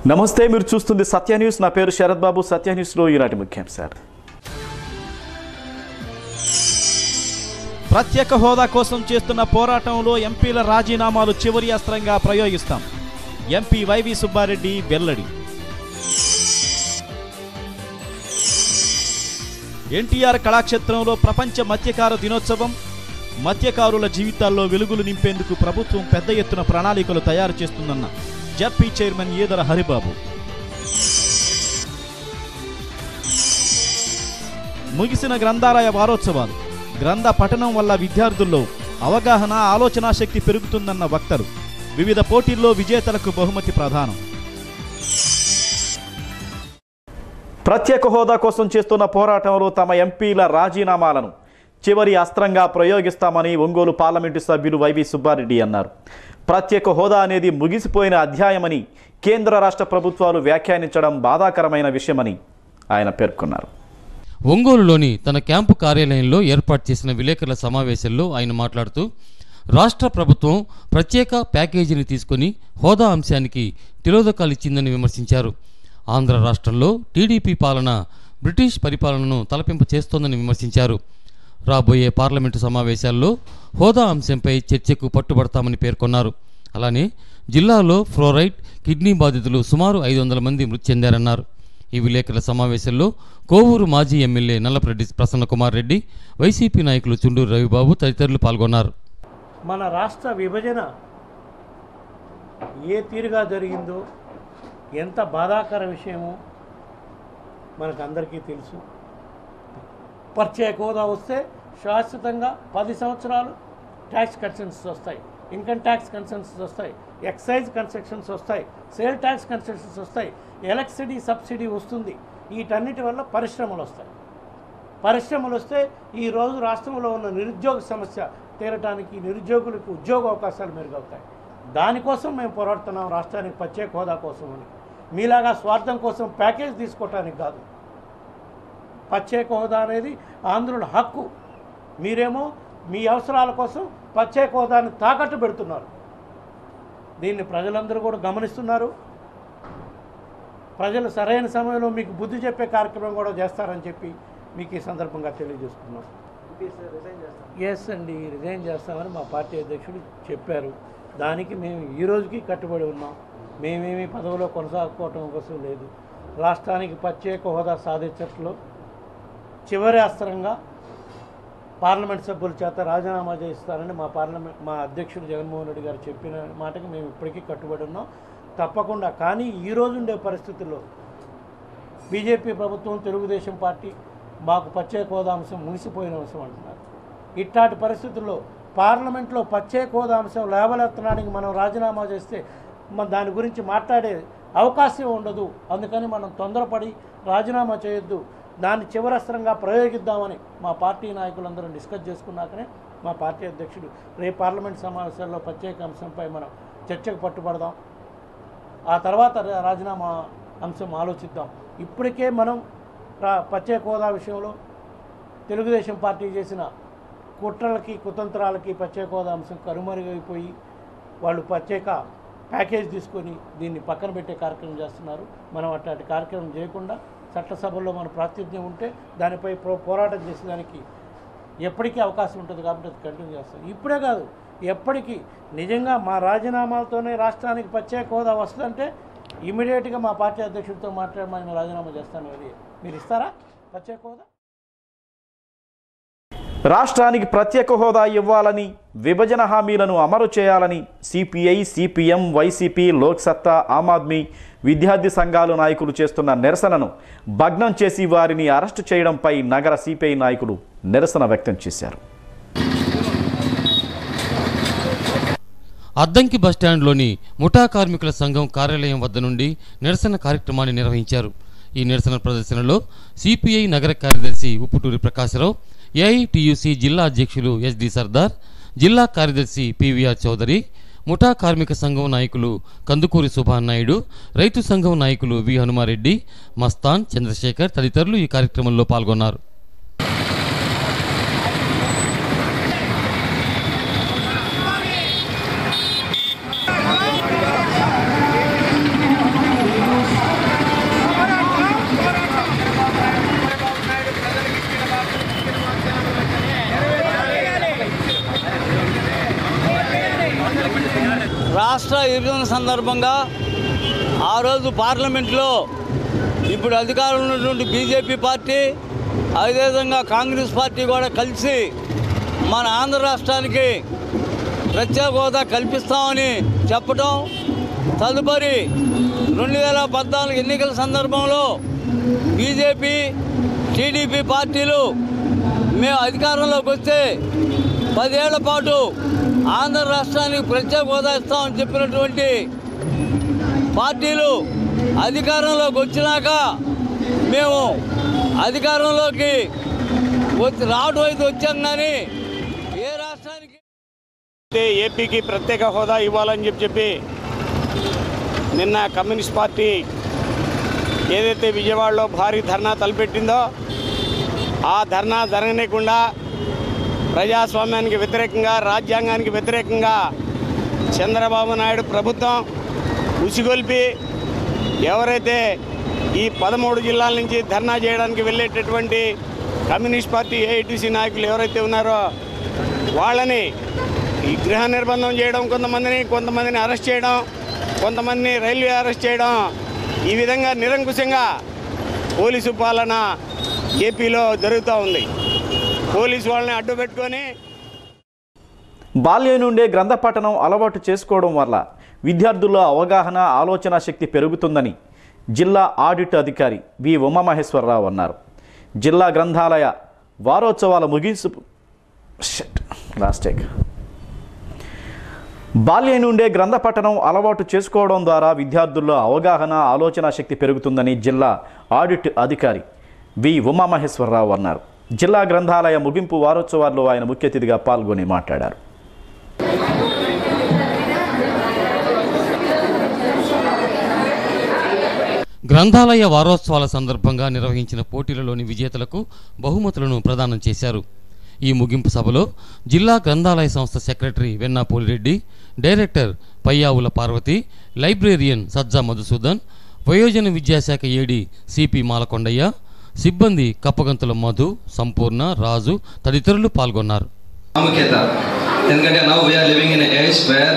నమస్తే మీరు చూస్తుంది సత్య న్యూస్ నా పేరు శరత్ బాబు సత్య న్యూస్లో ఈనాటి ముఖ్యాంశాలు ప్రత్యేక హోదా కోసం చేస్తున్న పోరాటంలో ఎంపీల రాజీనామాలు చివరి అస్త్రంగా ప్రయోగిస్తాం ఎంపీ వైవి సుబ్బారెడ్డి వెల్లడి ఎన్టీఆర్ కళాక్షేత్రంలో ప్రపంచ మత్స్యకార దినోత్సవం మత్స్యకారుల జీవితాల్లో వెలుగులు నింపేందుకు ప్రభుత్వం పెద్ద ఎత్తున ప్రణాళికలు తయారు చేస్తుందన్న జడ్పీ చైర్మన్ ఈదర హరిబాబు ముగిసిన గ్రంథాలయ వారోత్సవాలు గ్రంథ పఠనం వల్ల విద్యార్థుల్లో అవగాహన ఆలోచనా శక్తి పెరుగుతుందన్న వక్తలు వివిధ పోటీల్లో విజేతలకు బహుమతి ప్రధానం ప్రత్యేక హోదా కోసం చేస్తున్న పోరాటంలో తమ ఎంపీల రాజీనామాలను చివరి అస్త్రంగా ప్రయోగిస్తామని ఒంగోలు పార్లమెంటు సభ్యులు వైవి సుబ్బారెడ్డి అన్నారు ప్రత్యేక హోదా అనేది ముగిసిపోయిన అధ్యాయమని కేంద్ర రాష్ట్ర ప్రభుత్వాలు వ్యాఖ్యానించడం బాధాకరమైన విషయమని ఆయన పేర్కొన్నారు ఒంగోలులోని తన క్యాంపు కార్యాలయంలో ఏర్పాటు చేసిన విలేకరుల సమావేశంలో ఆయన మాట్లాడుతూ రాష్ట్ర ప్రభుత్వం ప్రత్యేక ప్యాకేజీని తీసుకొని హోదా అంశానికి తిలోదకాలు ఇచ్చిందని విమర్శించారు ఆంధ్ర రాష్ట్రంలో టీడీపీ పాలన బ్రిటిష్ పరిపాలనను తలపింప చేస్తోందని విమర్శించారు రాబోయే పార్లమెంటు సమావేశాల్లో హోదా అంశంపై చర్చకు పట్టుబడతామని పేర్కొన్నారు అలానే జిల్లాలో ఫ్లోరైడ్ కిడ్నీ బాధితులు సుమారు ఐదు వందల మంది మృతి చెందారన్నారు ఈ విలేకరుల సమావేశంలో కోవూరు మాజీ ఎమ్మెల్యే నల్లపరెడ్డి ప్రసన్నకుమార్ రెడ్డి వైసీపీ నాయకులు చుండూరు రవిబాబు తదితరులు పాల్గొన్నారు మన రాష్ట్ర విభజన ఏ తీరుగా జరిగిందో ఎంత బాధాకర విషయమో మనకు అందరికీ తెలుసు ప్రత్యేక హోదా వస్తే శాశ్వతంగా పది సంవత్సరాలు ట్యాక్స్ కన్సెషన్స్ వస్తాయి ఇన్కమ్ ట్యాక్స్ కన్సెషన్స్ వస్తాయి ఎక్సైజ్ కన్సెషన్స్ వస్తాయి సేల్ ట్యాక్స్ కన్సెషన్స్ వస్తాయి ఎలక్ట్రిసిటీ సబ్సిడీ వస్తుంది వీటన్నిటి వల్ల పరిశ్రమలు వస్తాయి పరిశ్రమలు వస్తే ఈరోజు రాష్ట్రంలో ఉన్న నిరుద్యోగ సమస్య తీరటానికి నిరుద్యోగులకు ఉద్యోగ అవకాశాలు మెరుగవుతాయి దానికోసం మేము పోరాడుతున్నాం రాష్ట్రానికి ప్రత్యేక హోదా కోసం అని మీలాగా స్వార్థం కోసం ప్యాకేజ్ తీసుకోవటానికి కాదు ప్రత్యేక హోదా అనేది ఆంధ్రుల హక్కు మీరేమో మీ అవసరాల కోసం ప్రత్యేక హోదాని తాకట్టు పెడుతున్నారు దీన్ని ప్రజలందరూ కూడా గమనిస్తున్నారు ప్రజలు సరైన సమయంలో మీకు బుద్ధి చెప్పే కార్యక్రమం కూడా చేస్తారని చెప్పి మీకు ఈ సందర్భంగా తెలియజేస్తున్నాం ఎస్ అండి రిజైన్ చేస్తామని మా పార్టీ అధ్యక్షుడు చెప్పారు దానికి మేము ఈ రోజుకి కట్టుబడి ఉన్నాం మేమేమి పదవిలో కొనసాగుకోవటం కోసం లేదు రాష్ట్రానికి ప్రత్యేక హోదా సాధించట్లో చివరి అస్త్రంగా పార్లమెంట్ సభ్యుల చేత రాజీనామా చేస్తారని మా పార్లమెంట్ మా అధ్యక్షుడు జగన్మోహన్ రెడ్డి గారు చెప్పిన మాటకి మేము ఇప్పటికీ కట్టుబడి ఉన్నాం తప్పకుండా కానీ ఈ రోజు ఉండే పరిస్థితుల్లో బీజేపీ ప్రభుత్వం తెలుగుదేశం పార్టీ మాకు ప్రత్యేక హోదా అంశం ముగిసిపోయిన అంశం అంటున్నారు ఇట్లాంటి పరిస్థితుల్లో పార్లమెంట్లో ప్రత్యేక హోదా అంశం లేవలెత్తడానికి మనం రాజీనామా చేస్తే మన దాని గురించి మాట్లాడే అవకాశం ఉండదు అందుకని మనం తొందరపడి రాజీనామా చేయొద్దు దాన్ని చివరస్త్రంగా ప్రయోగిద్దామని మా పార్టీ నాయకులందరం డిస్కస్ చేసుకున్నాకనే మా పార్టీ అధ్యక్షుడు రేపు పార్లమెంట్ సమావేశాల్లో ప్రత్యేక అంశంపై మనం చర్చకు పట్టుబడదాం ఆ తర్వాత రా- రాజీనామా అంశం ఆలోచిద్దాం ఇప్పటికే మనం రా ప్రత్యేక హోదా విషయంలో తెలుగుదేశం పార్టీ చేసిన కుట్రలకి కుతంత్రాలకి ప్రత్యేక హోదా అంశం కనుమరుగైపోయి వాళ్ళు ప్రత్యేక ప్యాకేజ్ తీసుకొని దీన్ని పక్కన పెట్టే కార్యక్రమం చేస్తున్నారు మనం అట్లాంటి కార్యక్రమం చేయకుండా చట్టసభల్లో మన ప్రాతినిధ్యం ఉంటే దానిపై పో పోరాటం చేసేదానికి ఎప్పటికీ అవకాశం ఉంటుంది కాబట్టి అది కంటిన్యూ చేస్తాం ఇప్పుడే కాదు ఎప్పటికీ నిజంగా మా రాజీనామాలతోనే రాష్ట్రానికి ప్రత్యేక హోదా వస్తుందంటే ఇమీడియట్గా మా పార్టీ అధ్యక్షుడితో మాట్లాడమని నేను రాజీనామా చేస్తాను అది మీరు ఇస్తారా ప్రత్యేక హోదా రాష్ట్రానికి ప్రత్యేక హోదా ఇవ్వాలని విభజన హామీలను అమలు చేయాలని CPI CPM YCP Loksatta Aam Aadmi విద్యార్థి సంఘాలు నాయకులు చేస్తున్న నిరసనను భగ్నం చేసి వారిని అరెస్టు చేయడంపై నగర సిపిఐ నాయకులు నిరసన వ్యక్తం చేశారు అద్దంకి బస్టాండ్లోని ముఠా కార్మికుల సంఘం కార్యాలయం వద్ద నుండి నిరసన కార్యక్రమాన్ని నిర్వహించారు ఈ నిరసన ప్రదర్శనలో సిపిఐ నగర కార్యదర్శి ఉప్పుటూరి ప్రకాశరావు ఏఐటియుసి జిల్లా అధ్యక్షులు ఎస్డి సర్దార్ జిల్లా కార్యదర్శి పివిఆర్ చౌదరి ముఠా కార్మిక సంఘం నాయకులు కందుకూరి సుభాన్నాయుడు రైతు సంఘం నాయకులు వి హనుమారెడ్డి మస్తాన్ చంద్రశేఖర్ తదితరులు ఈ కార్యక్రమంలో పాల్గొన్నారు విభజన సందర్భంగా ఆ రోజు పార్లమెంట్లో ఇప్పుడు అధికారంలో ఉన్నటువంటి బీజేపీ పార్టీ అదేవిధంగా కాంగ్రెస్ పార్టీ కూడా కలిసి మన ఆంధ్ర రాష్ట్రానికి ప్రత్యేక హోదా కల్పిస్తామని చెప్పడం తదుపరి రెండు వేల పద్నాలుగు ఎన్నికల సందర్భంలో బీజేపీ టీడీపీ పార్టీలు మేము అధికారంలోకి వస్తే పదేళ్ల పాటు ఆంధ్ర రాష్ట్రానికి ప్రత్యేక హోదా ఇస్తామని చెప్పినటువంటి పార్టీలు అధికారంలోకి వచ్చినాక మేము అధికారంలోకి వచ్చి రావడం అయితే వచ్చాం కానీ ఏ రాష్ట్రానికి అయితే ఏపీకి ప్రత్యేక హోదా ఇవ్వాలని చెప్పి చెప్పి నిన్న కమ్యూనిస్ట్ పార్టీ ఏదైతే విజయవాడలో భారీ ధర్నా తలపెట్టిందో ఆ ధర్నా జరగనీయకుండా ప్రజాస్వామ్యానికి వ్యతిరేకంగా రాజ్యాంగానికి వ్యతిరేకంగా చంద్రబాబు నాయుడు ప్రభుత్వం ఉసిగొల్పి ఎవరైతే ఈ పదమూడు జిల్లాల నుంచి ధర్నా చేయడానికి వెళ్ళేటటువంటి కమ్యూనిస్ట్ పార్టీ ఏఐటీసీ నాయకులు ఎవరైతే ఉన్నారో వాళ్ళని ఈ గృహ నిర్బంధం చేయడం కొంతమందిని కొంతమందిని అరెస్ట్ చేయడం కొంతమందిని రైల్వే అరెస్ట్ చేయడం ఈ విధంగా నిరంకుశంగా పోలీసు పాలన ఏపీలో జరుగుతూ ఉంది పోలీసు వాళ్ళని అడ్డు పెట్టుకొని బాల్యం నుండే గ్రంథ పఠనం అలవాటు చేసుకోవడం వల్ల విద్యార్థుల్లో అవగాహన ఆలోచన శక్తి పెరుగుతుందని జిల్లా ఆడిట్ అధికారి వి ఉమామహేశ్వరరావు అన్నారు జిల్లా గ్రంథాలయ వారోత్సవాల ముగింసు షట్ లాస్ట్ టేక్ బాల్యం నుండే గ్రంథ పఠనం అలవాటు చేసుకోవడం ద్వారా విద్యార్థుల్లో అవగాహన ఆలోచన శక్తి పెరుగుతుందని జిల్లా ఆడిట్ అధికారి వి ఉమామహేశ్వరరావు అన్నారు జిల్లా గ్రంథాలయ ముగింపు వారోత్సవాల్లో ఆయన ముఖ్య అతిథిగా పాల్గొని మాట్లాడారు గ్రంథాలయ వారోత్సవాల సందర్భంగా నిర్వహించిన పోటీలలోని విజేతలకు బహుమతులను ప్రదానం చేశారు ఈ ముగింపు సభలో జిల్లా గ్రంథాలయ సంస్థ secretary Venna Polireddy director Payyavula Parvathi librarian Sajja Madhusudan వయోజన విద్యాశాఖ ఏడి సిపి మాలకొండయ్య సిబ్బంది కప్పగంతుల మధు సంపూర్ణ రాజు తదితరులు పాల్గొన్నారు ప్రాముఖ్యత ఎందుకంటే now we're living in age where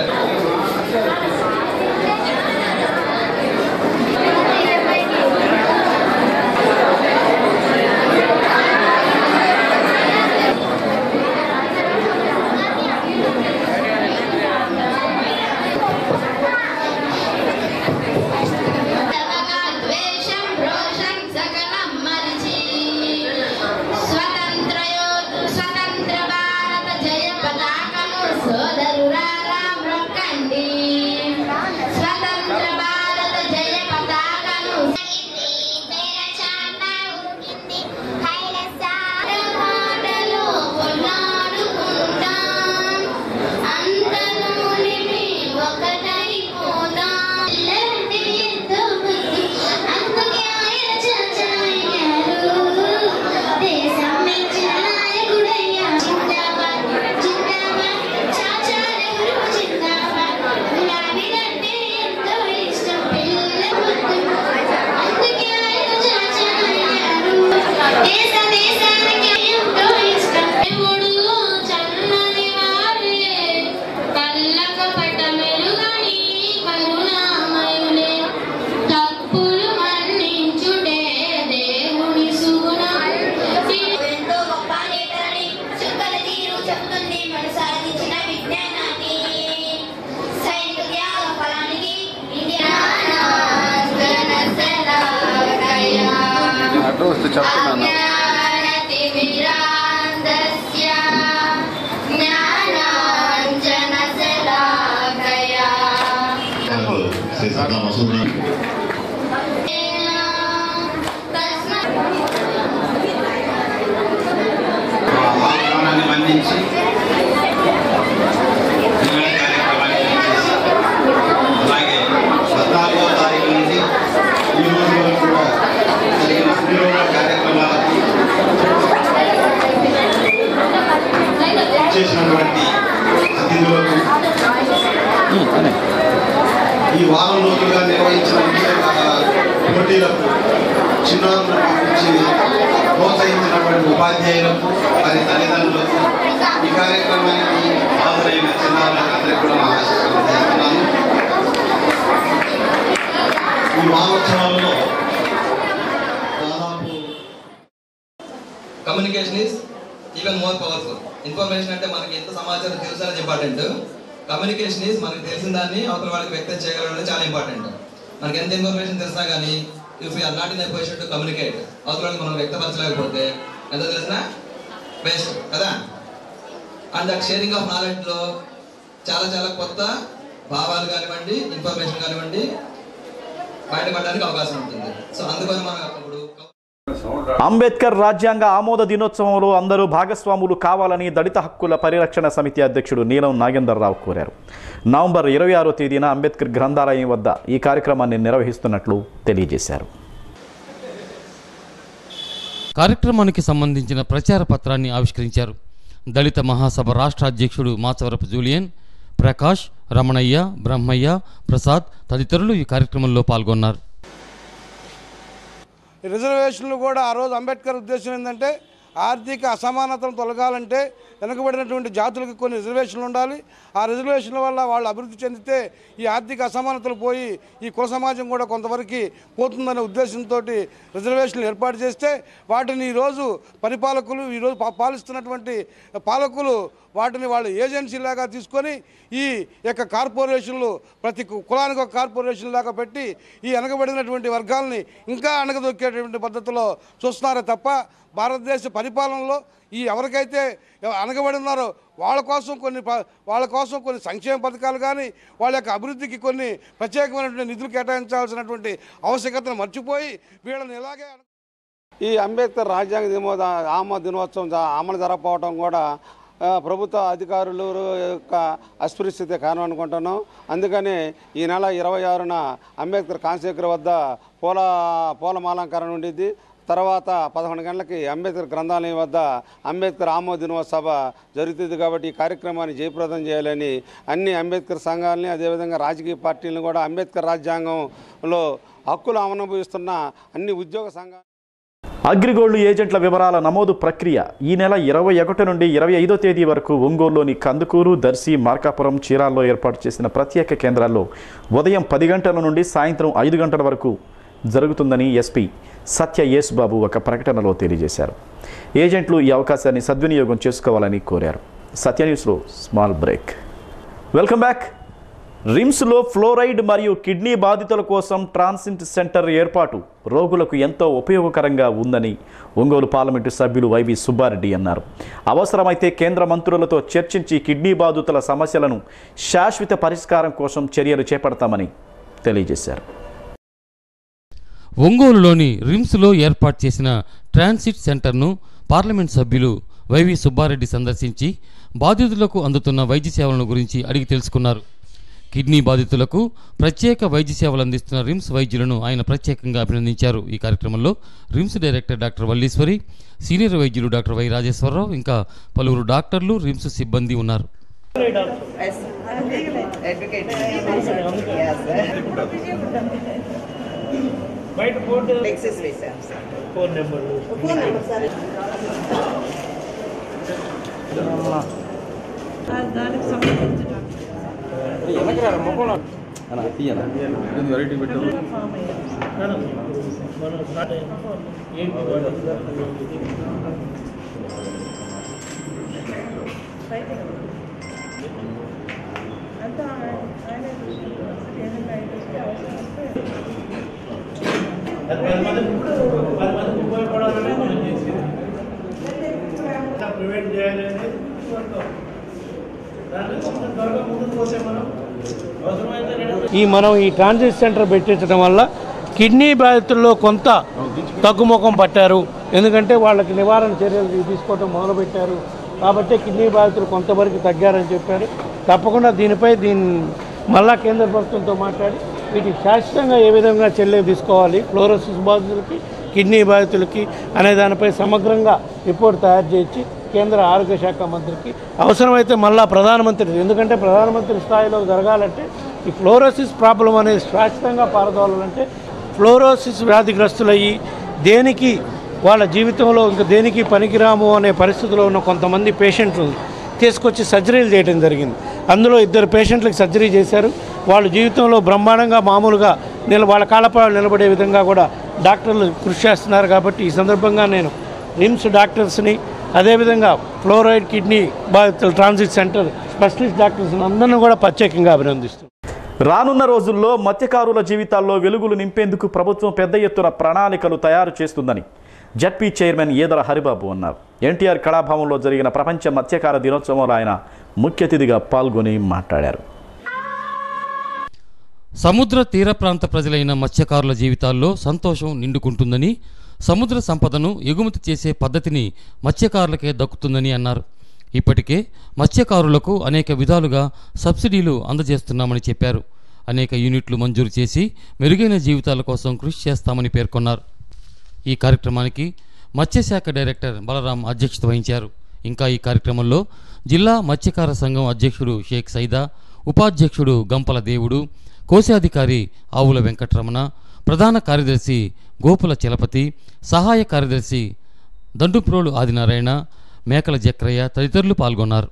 ద్వేషం రోషం సకలం మరిచి స్వతంత్రయో స్వతంత్ర భారత జయ పతాకము సోదరురారా మ్రొక్కండి స్వతంత్ర భారత జయ పతాకము ఒకటైపోదాం ఇల్లంటే ఎంతో ముద్దు అందుకే ఆయన చాచాయ్యారు దేశం మెచ్చిన నాయకుడయ్యా జిందాబాద్ జిందాబాద్ చాచా నెహ్రూ జిందాబాద్ గులాబీలంటే ఎంతో ఇష్టం పిల్ల ముద్దు అందుకే ఆయన చాచాయ్యారు దేశ దేశానికి ఎంతో ఇష్టం దేవుడు చల్లని వారే కళ్ళక పట మెరుగని కరుణామయులే తప్పులు మన్నించుడే దేవుని సుగుణం ఎంతో గొప్ప నేతలని చుక్కల తీరు చెప్తుంది మన సాధించిన విజ్ఞానాన్ని సైనిక త్యాగ ఫలానికి ఇండియా జ్ఞానతిమిరాంధస్య జ్ఞానాంజనశలాకయా శ్రీ సదా మసూదన్ ఆహ్వానాన్ని మన్నించి ఇలాంటి కార్యక్రమాన్ని చేసి, అలాగే పద్నాలుగో తారీఖు నుండి ఈ రోజు వరకు కూడా జరిగిన పుట్టినరోజు కార్యక్రమాలకు చేసినటువంటి అతిథులకు ఈ వారం రోజులుగా నిర్వహించిన వివిధ పోటీలకు చిన్నారులను పంపించి ప్రోత్సహించినటువంటి ఉపాధ్యాయులకు వారి తల్లిదండ్రులకు ఈ కార్యక్రమానికి హాజరైన చిన్నారులకు అందరికీ కూడా మా ఆశీస్సులు చేస్తున్నాను ఈ వారోత్సవాల్లో దాదాపు communication is even more powerful information అంటే మనకి ఎంత సమాచారం తెలుసు అనేది ఇంపార్టెంట్ కమ్యూనికేషన్ ఈజ్ మనకి తెలిసిన దాన్ని అవతల వాళ్ళకి వ్యక్తం చేయగలగడం చాలా ఇంపార్టెంట్ మనకి ఎంత ఇన్ఫర్మేషన్ తెలిసినా కానీ if you're not in a position to communicate అవతల వాళ్ళకి మనం వ్యక్తపరచలేకపోతే ఎంత తెలిసినా వేస్ట్ కదా అండ్ దట్ షేరింగ్ ఆఫ్ నాలెడ్జ్లో చాలా చాలా కొత్త భావాలు కానివ్వండి ఇన్ఫర్మేషన్ కానివ్వండి బయటపడడానికి అవకాశం ఉంటుంది సో అందుకని మనం అప్పుడు అంబేద్కర్ రాజ్యాంగ ఆమోద దినోత్సవంలో అందరూ భాగస్వాములు కావాలని దళిత హక్కుల పరిరక్షణ సమితి అధ్యక్షుడు నీలం నాగేందర్రావు కోరారు నవంబర్ ఇరవై ఆరో తేదీన అంబేద్కర్ గ్రంథాలయం వద్ద ఈ కార్యక్రమాన్ని నిర్వహిస్తున్నట్లు తెలియజేశారు కార్యక్రమానికి సంబంధించిన ప్రచార పత్రాన్ని ఆవిష్కరించారు దళిత మహాసభ రాష్ట్ర అధ్యక్షుడు మాచవరపు జూలియన్ ప్రకాష్ రమణయ్య బ్రహ్మయ్య ప్రసాద్ తదితరులు ఈ కార్యక్రమంలో పాల్గొన్నారు రిజర్వేషన్లు కూడా ఆ రోజు అంబేద్కర్ ఉద్దేశం ఏంటంటే ఆర్థిక అసమానతను తొలగాలంటే వెనుకబడినటువంటి జాతులకు కొన్ని రిజర్వేషన్లు ఉండాలి ఆ రిజర్వేషన్ల వల్ల వాళ్ళు అభివృద్ధి చెందితే ఈ ఆర్థిక అసమానతలు పోయి ఈ కుల సమాజం కూడా కొంతవరకు పోతుందనే ఉద్దేశంతో రిజర్వేషన్లు ఏర్పాటు చేస్తే వాటిని ఈరోజు పరిపాలకులు ఈరోజు పా- పాలిస్తున్నటువంటి పాలకులు వాటిని వాళ్ళు ఏజెన్సీలాగా తీసుకొని ఈ యొక్క కార్పొరేషన్లు ప్రతి కు- కులానికి ఒక కార్పొరేషన్ లాగా పెట్టి ఈ వెనకబడినటువంటి వర్గాల్ని ఇంకా అణగదొక్కేటువంటి పద్ధతిలో చూస్తున్నారే తప్ప భారతదేశ పరిపాలనలో ఈ ఎవరికైతే అనగబడి ఉన్నారో వాళ్ళ కోసం కొన్ని ప- వాళ్ళ కోసం కొన్ని సంక్షేమ పథకాలు కానీ వాళ్ళ యొక్క అభివృద్ధికి కొన్ని ప్రత్యేకమైనటువంటి నిధులు కేటాయించాల్సినటువంటి ఆవశ్యకతను మర్చిపోయి వీళ్ళని ఇలాగే ఈ అంబేద్కర్ రాజ్యాంగ దినో ఆమోద దినోత్సవం జ- అమలు జరగకపోవడం కూడా ఆ, ప్రభుత్వ అధికారులు యొక్క అస్పృశ్యత కారణం అనుకుంటున్నాం అందుకని ఈ నెల ఇరవై ఆరున అంబేద్కర్ కాన్సేకర్ వద్ద పూల పూలమాలంకరణ ఉండిద్ది తర్వాత పదకొండు గంటలకి అంబేద్కర్ గ్రంథాలయం వద్ద అంబేద్కర్ ఆమోద దినోత్సవ సభ జరుగుతుంది కాబట్టి ఈ కార్యక్రమాన్ని జయప్రదం చేయాలని అన్ని అంబేద్కర్ సంఘాలని అదేవిధంగా రాజకీయ పార్టీలను కూడా అంబేద్కర్ రాజ్యాంగంలో హక్కులు అనుభవిస్తున్న అన్ని ఉద్యోగ సంఘాలు అగ్రిగోల్డ్ ఏజెంట్ల వివరాల నమోదు ప్రక్రియ ఈ నెల ఇరవై ఒకటి నుండి ఇరవై ఐదో తేదీ వరకు ఒంగోలులోని కందుకూరు దర్శి మార్కాపురం చీరాల్లో ఏర్పాటు చేసిన ప్రత్యేక కేంద్రాల్లో ఉదయం పది గంటల నుండి సాయంత్రం ఐదు గంటల వరకు జరుగుతుందని ఎస్పీ సత్య యేసుబాబు ఒక ప్రకటనలో తెలియజేశారు ఏజెంట్లు ఈ అవకాశాన్ని సద్వినియోగం చేసుకోవాలని కోరారు సత్య న్యూస్లో స్మాల్ బ్రేక్ వెల్కమ్ బ్యాక్ రిమ్స్లో ఫ్లోరైడ్ మరియు కిడ్నీ బాధితుల కోసం ట్రాన్సిట్ సెంటర్ ఏర్పాటు రోగులకు ఎంతో ఉపయోగకరంగా ఉందని ఒంగోలు పార్లమెంటు సభ్యులు వైవి సుబ్బారెడ్డి అన్నారు అవసరమైతే కేంద్ర మంత్రులతో చర్చించి కిడ్నీ బాధితుల సమస్యలను శాశ్వత పరిష్కారం కోసం చర్యలు చేపడతామని తెలియజేశారు ఒంగోలులోని రిమ్స్లో ఏర్పాటు చేసిన ట్రాన్సిట్ సెంటర్ను పార్లమెంట్ సభ్యులు వైవి సుబ్బారెడ్డి సందర్శించి బాధితులకు అందుతున్న వైద్య సేవలను గురించి అడిగి తెలుసుకున్నారు కిడ్నీ బాధితులకు ప్రత్యేక వైద్య సేవలు అందిస్తున్న రిమ్స్ వైద్యులను ఆయన ప్రత్యేకంగా అభినందించారు ఈ కార్యక్రమంలో RIMS director doctor Valliswari senior వైద్యులు డాక్టర్ వై రాజేశ్వరరావు ఇంకా పలువురు డాక్టర్లు రిమ్స్ సిబ్బంది ఉన్నారు బయట బోర్డు ఫోన్ నెంబర్లు దానికి సంబంధించిన మేడం మనం స్టార్ట్ అయ్యాం ఏంటి అంతా ఆయన ఏదైనా అయితే అవసరం వస్తే అది పది మందికి పది మందికి ఉపయోగపడాలనే మనం చేసేది ప్రివెంట్ చేయాలి అనేది వర్కౌట్ దాంట్లో కొంచెం త్వరగా ముందుకు పోతే మనం అవసరమైతే ఈ మనం ఈ ట్రాన్సిట్ సెంటర్ పెట్టించడం వల్ల కిడ్నీ బాధితుల్లో కొంత తగ్గుముఖం పట్టారు ఎందుకంటే వాళ్ళకి నివారణ చర్యలు తీసుకోవడం మొదలుపెట్టారు కాబట్టి కిడ్నీ బాధితులు కొంతవరకు తగ్గారని చెప్పారు తప్పకుండా దీనిపై దీని మళ్ళా కేంద్ర ప్రభుత్వంతో మాట్లాడి వీటికి శాశ్వతంగా ఏ విధంగా చర్యలు తీసుకోవాలి ఫ్లోరోసిస్ బాధితులకి కిడ్నీ బాధితులకి అనే దానిపై సమగ్రంగా రిపోర్ట్ తయారు చేయించి కేంద్ర ఆరోగ్య శాఖ మంత్రికి అవసరమైతే మళ్ళా ప్రధానమంత్రి ఎందుకంటే ప్రధానమంత్రి స్థాయిలో జరగాలంటే ఈ ఫ్లోరోసిస్ ప్రాబ్లం అనేది శాశ్వతంగా పారదోలాలంటే ఫ్లోరోసిస్ వ్యాధిగ్రస్తులయ్యి దేనికి వాళ్ళ జీవితంలో ఇంకా దేనికి పనికిరాము అనే పరిస్థితిలో ఉన్న కొంతమంది పేషెంట్లు తీసుకొచ్చి సర్జరీలు చేయడం జరిగింది అందులో ఇద్దరు పేషెంట్లకు సర్జరీ చేశారు వాళ్ళ జీవితంలో బ్రహ్మాండంగా మామూలుగా నిల వాళ్ళ కాళ్ళపై నిలబడే విధంగా కూడా డాక్టర్లు కృషి చేస్తున్నారు కాబట్టి ఈ సందర్భంగా నేను రిమ్స్ డాక్టర్స్ని అదేవిధంగా ఫ్లోరైడ్ కిడ్నీ బాధితుల ట్రాన్సిట్ సెంటర్ స్పెషలిస్ట్ డాక్టర్స్ని అందరినీ కూడా ప్రత్యేకంగా అభినందిస్తున్నాను రానున్న రోజుల్లో మత్స్యకారుల జీవితాల్లో వెలుగులు నింపేందుకు ప్రభుత్వం పెద్ద ఎత్తున ప్రణాళికలు తయారు చేస్తుందని జడ్పీ చైర్మన్ ఈదర హరిబాబు అన్నారు ఎన్టీఆర్ కళాభవన్లో జరిగిన ప్రపంచ మత్స్యకార దినోత్సవంలో ఆయన ముఖ్య అతిథిగా పాల్గొని మాట్లాడారు సముద్ర తీర ప్రాంత ప్రజలైన మత్స్యకారుల జీవితాల్లో సంతోషం నిండుకుంటుందని సముద్ర సంపదను ఎగుమతి చేసే పద్ధతిని మత్స్యకారులకే దక్కుతుందని అన్నారు ఇప్పటికే మత్స్యకారులకు అనేక విధాలుగా సబ్సిడీలు అందజేస్తున్నామని చెప్పారు అనేక యూనిట్లు మంజూరు చేసి మెరుగైన జీవితాల కోసం కృషి చేస్తామని పేర్కొన్నారు ఈ కార్యక్రమానికి మత్స్యశాఖ డైరెక్టర్ బలరాం అధ్యక్షత వహించారు ఇంకా ఈ కార్యక్రమంలో జిల్లా మత్స్యకార సంఘం అధ్యక్షుడు షేక్ సైదా ఉపాధ్యక్షుడు గంపల దేవుడు కోశాధికారి ఆవుల వెంకటరమణ ప్రధాన కార్యదర్శి గోపుల చలపతి సహాయ కార్యదర్శి దండుప్రోలు ఆదినారాయణ మేకల జక్రయ్య తదితరులు పాల్గొన్నారు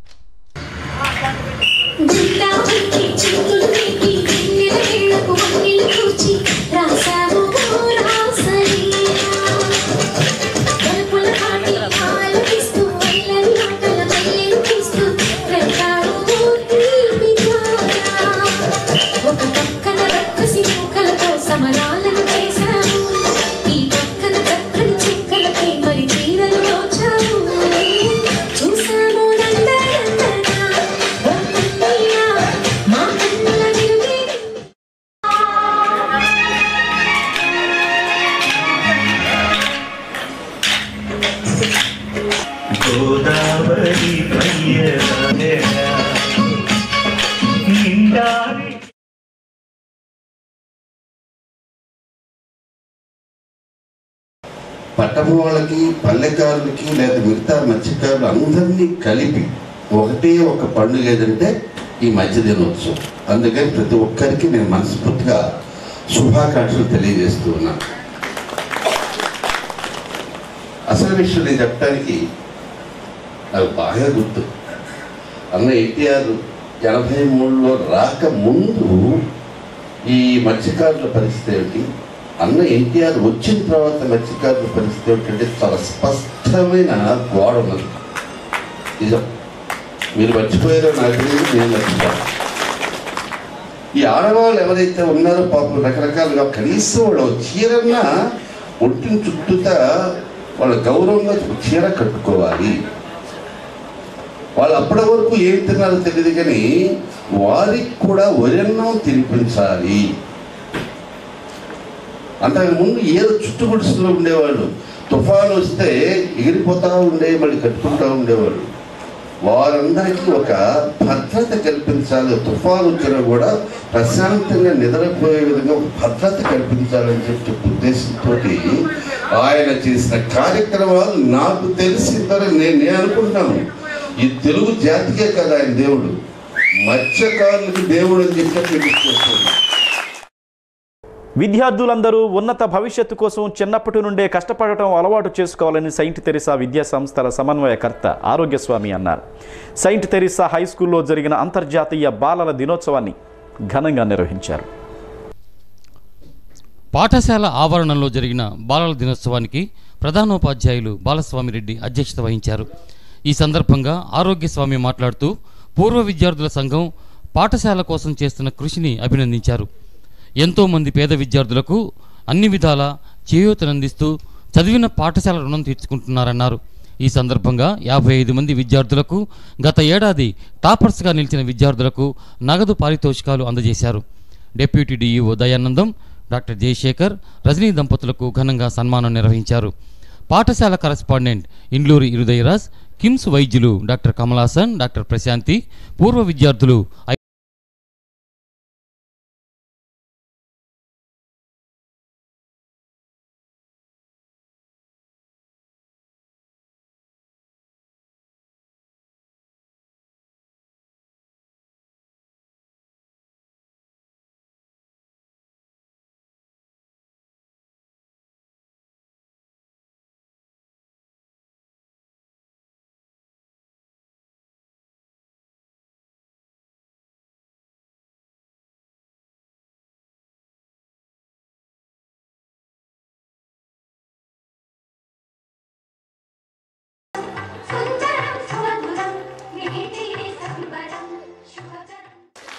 సమరాలను చేశాము ఈ పక్కన చక్కని చెక్కలకి మరి చీరలు దోచాము చూసాము నందనందన ఓ కన్నయ్య మా కన్నుల విరుగే గోదావరి నిండాలి పట్టణ వాళ్ళకి పల్లెకారులకి లేదా మిగతా మత్స్యకారులు అందరినీ కలిపి ఒకటే ఒక పండుగ ఏదంటే ఈ మధ్య దినోత్సవం అందుకని ప్రతి ఒక్కరికి నేను మనస్ఫూర్తిగా శుభాకాంక్షలు తెలియజేస్తూ ఉన్నాను అసలు విషయం నేను చెప్పడానికి నాకు బాగా గుర్తు అన్న ఎన్టీఆర్ ఎనభై మూడులో రాక ముందు ఈ మత్స్యకారుల పరిస్థితి ఏమిటి అన్న ఎన్టీఆర్ వచ్చిన తర్వాత మత్స్యకారుల పరిస్థితి ఏమిటంటే చాలా స్పష్టమైన గోడ ఉన్నది నిజం మీరు మర్చిపోయారో నాకు తెలియదు నేను మర్చిపోయాను ఈ ఆడవాళ్ళు ఎవరైతే ఉన్నారో పాపం రకరకాలుగా కనీసం వాళ్ళు చీరన్న ఒంటిని చుట్టూతా వాళ్ళ గౌరవంగా చీర కట్టుకోవాలి వాళ్ళు అప్పటి వరకు ఏం తిన్నారో తెలియదు కానీ వారికి కూడా వరన్నం తినిపించాలి అంతకు ముందు ఏదో చుట్టుగుడుసులో ఉండేవాళ్ళు తుఫాను వస్తే ఎగిరిపోతూ ఉండే మళ్ళీ కట్టుకుంటూ ఉండేవాళ్ళు వారందరికీ ఒక భద్రత కల్పించాలి తుఫాను వచ్చినా కూడా ప్రశాంతంగా నిద్రపోయే విధంగా ఒక భద్రత కల్పించాలని చెప్పి ఉద్దేశంతో ఆయన చేసిన కార్యక్రమాలు నాకు తెలిసిన తర్వాత నేను నేను అనుకుంటున్నాను ఈ తెలుగు జాతికే కదా ఆయన దేవుడు మత్స్యకారులకి దేవుడు అని చెప్పి నేను చేస్తున్నాను విద్యార్థులందరూ ఉన్నత భవిష్యత్తు కోసం చిన్నప్పటి నుండే కష్టపడటం అలవాటు చేసుకోవాలని సెయింట్ తెరిసా విద్యా సంస్థల సమన్వయకర్త ఆరోగ్యస్వామి అన్నారు సెయింట్ తెరిసా హై స్కూల్లో జరిగిన అంతర్జాతీయ బాలల దినోత్సవాన్ని ఘనంగా నిర్వహించారు పాఠశాల ఆవరణంలో జరిగిన బాలల దినోత్సవానికి ప్రధానోపాధ్యాయులు బాలస్వామిరెడ్డి అధ్యక్షత వహించారు ఈ సందర్భంగా ఆరోగ్యస్వామి మాట్లాడుతూ పూర్వ విద్యార్థుల సంఘం పాఠశాల కోసం చేస్తున్న కృషిని అభినందించారు ఎంతోమంది పేద విద్యార్థులకు అన్ని విధాల చేయూతనందిస్తూ చదివిన పాఠశాల రుణం తీర్చుకుంటున్నారన్నారు ఈ సందర్భంగా యాభై ఐదు మంది విద్యార్థులకు గత ఏడాది టాపర్స్గా నిలిచిన విద్యార్థులకు నగదు పారితోషికాలు అందజేశారు deputy DEO Dayanandam doctor Jayasekhar Rajani దంపతులకు ఘనంగా సన్మానం నిర్వహించారు పాఠశాల కరస్పాండెంట్ ఇండ్లూరి ఇరుదయరాజ్ కిమ్స్ వైద్యులు డాక్టర్ కమలాసన్ డాక్టర్ ప్రశాంతి పూర్వ విద్యార్థులు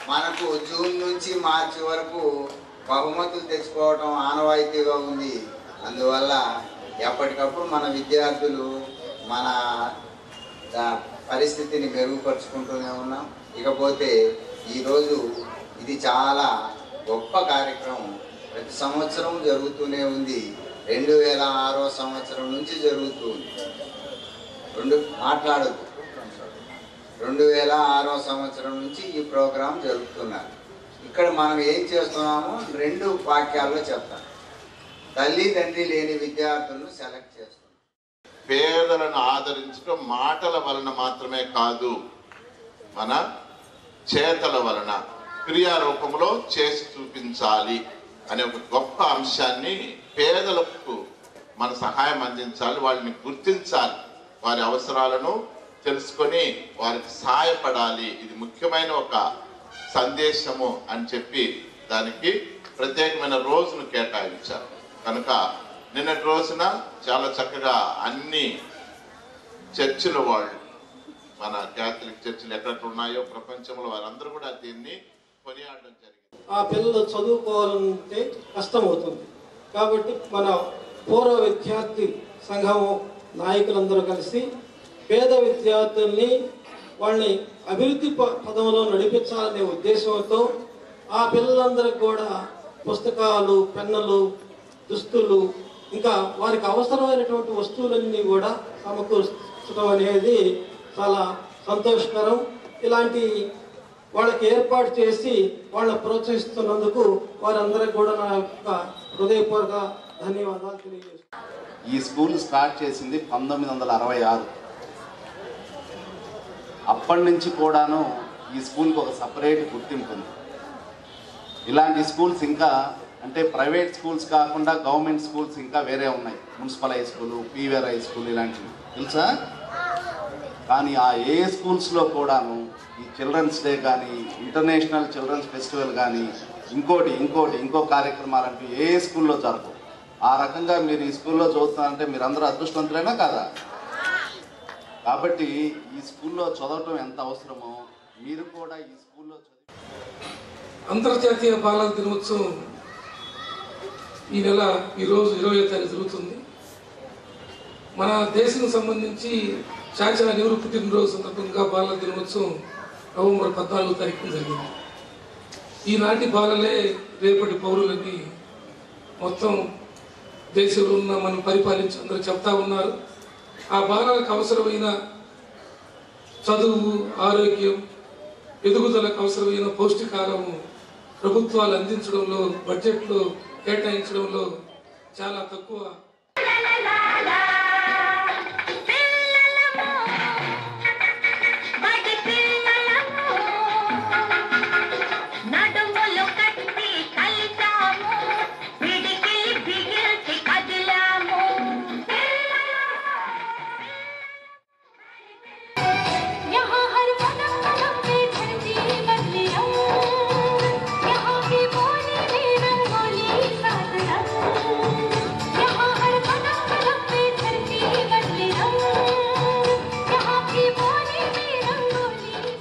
మనకు జూన్ నుంచి మార్చి వరకు బహుమతులు తెచ్చుకోవడం ఆనవాయితీగా ఉంది అందువల్ల ఎప్పటికప్పుడు మన విద్యార్థులు మన దా- పరిస్థితిని మెరుగుపరుచుకుంటూనే ఉన్నాం ఇకపోతే ఈరోజు ఇది చాలా గొప్ప కార్యక్రమం ప్రతి సంవత్సరం జరుగుతూనే ఉంది రెండు వేల ఆరో సంవత్సరం నుంచి జరుగుతూ ఉంది రెండు మాట్లాడదు రెండు వేల ఆరో సంవత్సరం నుంచి ఈ ప్రోగ్రాం జరుపుతున్నారు ఇక్కడ మనం ఏం చేస్తున్నామో రెండు వాక్యాల్లో చెప్తాం తల్లి తండ్రి లేని విద్యార్థులను సెలెక్ట్ చేస్తాం పేదలను ఆదరించడం మాటల వలన మాత్రమే కాదు మన చేతల వలన క్రియారూపంలో చేసి చూపించాలి అనే ఒక గొప్ప అంశాన్ని పేదలకు మన సహాయం అందించాలి వాళ్ళని గుర్తించాలి వారి అవసరాలను తెలుసుకొని వారికి సహాయపడాలి ఇది ముఖ్యమైన ఒక సందేశము అని చెప్పి దానికి ప్రత్యేకమైన రోజును కేటాయించారు కనుక నిన్నటి రోజున చాలా చక్కగా అన్ని చర్చిల వాళ్ళు మన క్యాథలిక్ చర్చిలు ఎక్కడెక్కడ ఉన్నాయో ప్రపంచంలో వారందరూ కూడా దీన్ని కొనియాడడం జరిగింది ఆ పిల్లలు చదువుకోవాలంటే కష్టమవుతుంది కాబట్టి మన పూర్వ విద్యార్థి సంఘం నాయకులందరూ కలిసి పేద విద్యార్థుల్ని వాళ్ళని అభివృద్ధి ప- పదంలో నడిపించాలనే ఉద్దేశంతో ఆ పిల్లలందరికీ కూడా పుస్తకాలు పెన్నులు దుస్తులు ఇంకా వారికి అవసరమైనటువంటి వస్తువులన్నీ కూడా సమకూర్చడం అనేది చాలా సంతోషకరం ఇలాంటి వాళ్ళకి ఏర్పాటు చేసి వాళ్ళని ప్రోత్సహిస్తున్నందుకు వారందరికీ కూడా నా యొక్క హృదయపూర్వక ధన్యవాదాలు తెలియజేస్తున్నాను ఈ స్కూల్ స్టార్ట్ చేసింది పంతొమ్మిది వందల అరవై ఆరు అప్పటి నుంచి కూడాను ఈ స్కూల్కి ఒక సపరేట్ గుర్తింపు ఉంది ఇలాంటి స్కూల్స్ ఇంకా అంటే ప్రైవేట్ స్కూల్స్ కాకుండా గవర్నమెంట్ స్కూల్స్ ఇంకా వేరే ఉన్నాయి municipal high school PVR high school ఇలాంటివి తెలుసా కానీ ఆ ఏ స్కూల్స్లో కూడాను ఈ చిల్డ్రన్స్ డే కానీ ఇంటర్నేషనల్ చిల్డ్రన్స్ ఫెస్టివల్ కానీ ఇంకోటి ఇంకోటి ఇంకో కార్యక్రమాలు అంటూ ఏ స్కూల్లో జరగవు ఆ రకంగా మీరు ఈ స్కూల్లో చదువుతున్నారంటే మీరు అందరూ అదృష్టవంతులైనా కాదా కాబట్టి ఈ స్కూల్లో చదవటం ఎంత అవసరమో మీరు కూడా ఈ స్కూల్లో అంతర్జాతీయ బాలల దినోత్సవం ఈ నెల ఈరోజు ఇరవై తారీఖు జరుగుతుంది మన దేశం సంబంధించి చాచా నెహ్రూ పుట్టినరోజు సందర్భంగా బాలల దినోత్సవం నవంబర్ పద్నాలుగో తారీఖున జరిగింది ఈనాటి బాలలే రేపటి పౌరులని మొత్తం దేశంలో ఉన్న మనం పరిపాలించి అందరూ చెప్తా ఉన్నారు ఆ బాలలకు అవసరమైన చదువు ఆరోగ్యం ఎదుగుదలకు అవసరమైన పౌష్టికారము ప్రభుత్వాలు అందించడంలో బడ్జెట్లో కేటాయించడంలో చాలా తక్కువ నడుములు కట్టి కలిసాము పిడికిలి బిగిల్చి కదిలాము यहाँ हर कदम कदम पे धरती बदली रंग यहाँ की बोली में रंगोली साथ रंग यहाँ हर कदम कदम पे धरती बदली रंग यहाँ की बोली में रंगोली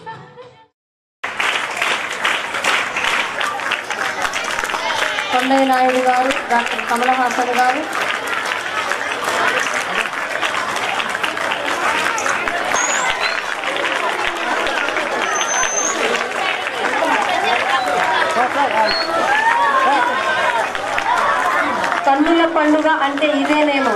కొండయ్య నాయుడు గారు డాక్టర్ కమలహాసన్ గారు కన్నుల పండుగ అంటే ఇదేనేమో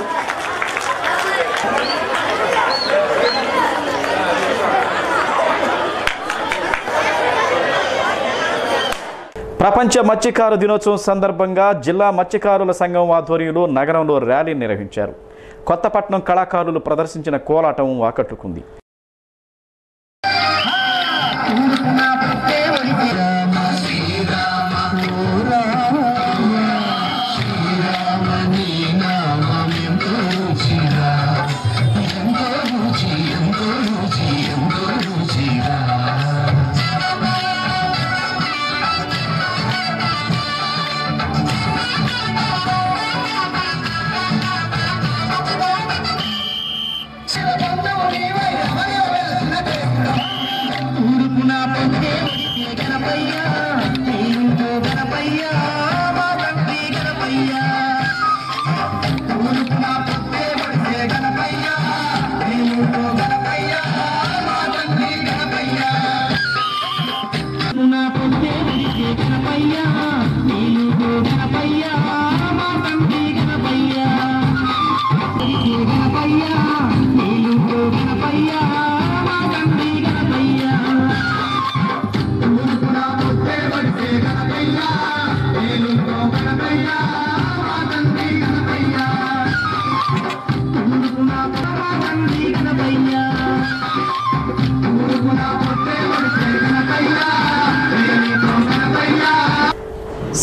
ప్రపంచ మత్స్యకార దినోత్సవం సందర్భంగా జిల్లా మత్స్యకారుల సంఘం ఆధ్వర్యంలో నగరంలో ర్యాలీ నిర్వహించారు కొత్తపట్నం కళాకారులు ప్రదర్శించిన కోలాటం ఆకట్టుకుంది Thank you.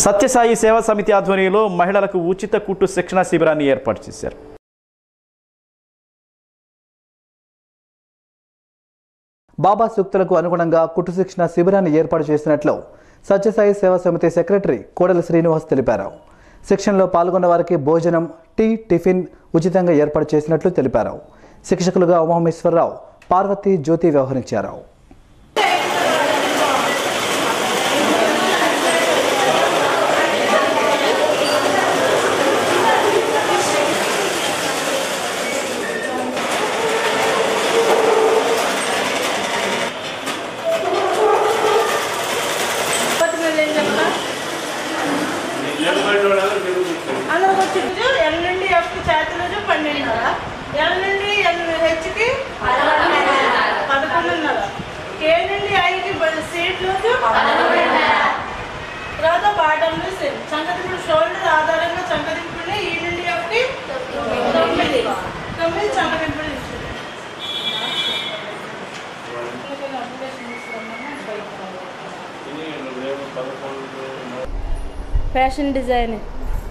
సత్యసాయి సేవా సమితి ఆధ్వర్యంలో మహిళలకు ఉచిత కుట్టు శిక్షణ శిబిరాన్ని ఏర్పాటు చేశారు బాబా సూక్తులకు అనుగుణంగా కుట్టు శిక్షణ శిబిరాన్ని ఏర్పాటు చేసినట్లు సత్యసాయి సేవా సమితి సెక్రటరీ కోడెల శ్రీనివాస్ తెలిపారు శిక్షణలో పాల్గొన్న వారికి భోజనం టీ టిఫిన్ ఉచితంగా ఏర్పాటు చేసినట్లు తెలిపారు శిక్షకులుగా ఉమామేశ్వరరావు పార్వతి జ్యోతి వ్యవహరించారు కొత్తిమీర ఏం చెప్తా అలా వచ్చింది ఎల్ నుండి ఎఫ్ చేతులు పన్నెండున్నర ఎల్ నుండి ఎల్ హెచ్కి పదకొండున్నర కే నుండి ఐకి సీట్లు తర్వాత బాటంలో సేమ్ చంకదింపుడు షోల్డర్ ఆధారంగా చంకదింపుడిని ఈ నుండి ఎఫ్కి తొమ్మిది తొమ్మిది చంకదింపుడు ఇస్తుంది fashion designing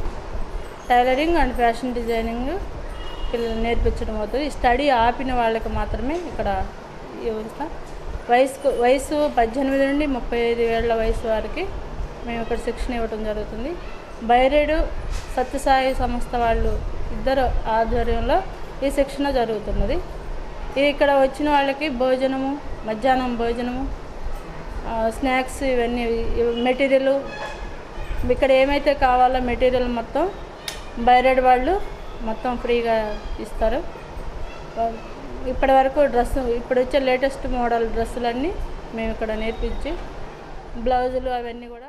tailoring and fashion designing పిల్లలు నేర్పించడం అవుతుంది ఈ స్టడీ ఆపిన వాళ్ళకి మాత్రమే ఇక్కడ ఇవ్వస్తాం వయసు వయసు పద్దెనిమిది నుండి ముప్పై ఐదు ఏళ్ల వయసు వారికి మేము ఇక్కడ శిక్షణ ఇవ్వడం జరుగుతుంది బైరేడు సత్యసాయి సంస్థ వాళ్ళు ఇద్దరు ఆధ్వర్యంలో ఈ శిక్షణ జరుగుతున్నది ఇది ఇక్కడ వచ్చిన వాళ్ళకి భోజనము మధ్యాహ్నం భోజనము ఆ, స్నాక్స్ ఇవన్నీ మెటీరియల్ ఇక్కడ ఏమైతే కావాలో మెటీరియల్ మొత్తం బైరెడ్ వాళ్ళు మొత్తం ఫ్రీగా ఇస్తారు వా- ఇప్పటి వరకు డ్రెస్ ఇప్పుడు వచ్చే లేటెస్ట్ మోడల్ డ్రెస్సులన్నీ మేము ఇక్కడ నేర్పించి బ్లౌజులు అవన్నీ కూడా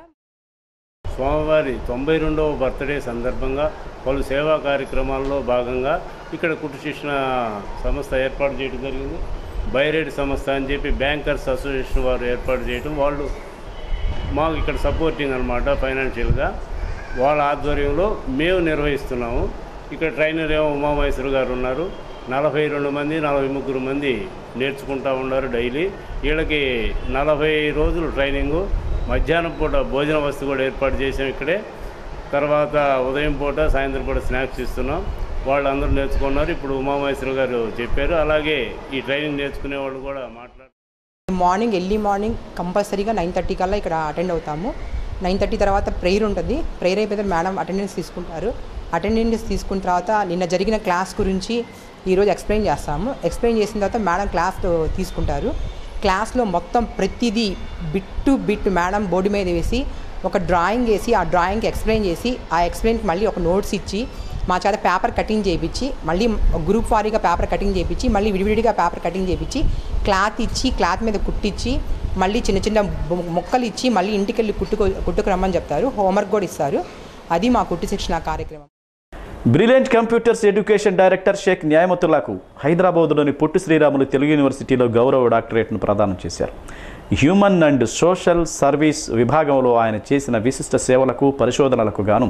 స్వామివారి తొంభై రెండవ బర్త్డే సందర్భంగా పలు సేవా కార్యక్రమాల్లో భాగంగా ఇక్కడ కుట్టు శిక్షణ సంస్థ ఏర్పాటు చేయడం జరిగింది బైరేడ్ సంస్థ అని చెప్పి బ్యాంకర్స్ అసోసియేషన్ వారు ఏర్పాటు చేయడం వాళ్ళు మాకు ఇక్కడ సపోర్టింగ్ అనమాట ఫైనాన్షియల్గా వాళ్ళ ఆధ్వర్యంలో మేము నిర్వహిస్తున్నాము ఇక్కడ ట్రైనర్ ఏమో ఉమామహేశ్వర్ గారు ఉన్నారు నలభై రెండు మంది నలభై ముగ్గురు మంది నేర్చుకుంటా ఉన్నారు డైలీ వీళ్ళకి నలభై రోజులు ట్రైనింగు మధ్యాహ్నం పూట భోజన వస్తు కూడా ఏర్పాటు చేసాం ఇక్కడే తర్వాత ఉదయం పూట సాయంత్రం పూట స్నాక్స్ ఇస్తున్నాం వాళ్ళందరూ నేర్చుకున్నారు ఇప్పుడు ఉమామహేశ్వర్ గారు చెప్పారు అలాగే ఈ ట్రైనింగ్ నేర్చుకునే వాళ్ళు కూడా మాట్లాడారు మార్నింగ్ ఎర్లీ మార్నింగ్ కంపల్సరీగా నైన్ థర్టీ కల్లా ఇక్కడ అటెండ్ అవుతాము నైన్ థర్టీ తర్వాత ప్రేయర్ ఉంటుంది ప్రేయర్ అయిపోతే మేడం అటెండెన్స్ తీసుకుంటారు అటెండెన్స్ తీసుకున్న తర్వాత నిన్న జరిగిన క్లాస్ గురించి ఈరోజు ఎక్స్ప్లెయిన్ చేస్తాము ఎక్స్ప్లెయిన్ చేసిన తర్వాత మేడం క్లాస్ తీసుకుంటారు క్లాస్లో మొత్తం ప్రతిదీ bit to bit madam board మీద వేసి ఒక డ్రాయింగ్ వేసి ఆ డ్రాయింగ్కి ఎక్స్ప్లెయిన్ చేసి ఆ ఎక్స్ప్లెయిన్కి మళ్ళీ ఒక నోట్స్ ఇచ్చి మా చేత పేపర్ కటింగ్ చేయించి మళ్ళీ గ్రూప్ వారీగా పేపర్ కటింగ్ చేయించి మళ్ళీ విడివిడిగా పేపర్ కటింగ్ చేయించి క్లాత్ ఇచ్చి క్లాత్ మీద కుట్టించి మళ్ళీ చిన్న చిన్న బొ- మొక్కలు ఇచ్చి మళ్ళీ ఇంటికి వెళ్ళి కుట్టుకో కుట్టుకు రమ్మని చెప్తారు హోంవర్క్ కూడా ఇస్తారు అది మా కుట్టు శిక్షణ కార్యక్రమం Brilliant Computers Education director Shaik న్యాయమతుల్లాకు హైదరాబాద్లోని పొట్టి శ్రీరాములు తెలుగు యూనివర్సిటీలో గౌరవ డాక్టరేట్ను ప్రదానం చేశారు హ్యూమన్ అండ్ సోషల్ సర్వీస్ విభాగంలో ఆయన చేసిన విశిష్ట సేవలకు పరిశోధనలకు గాను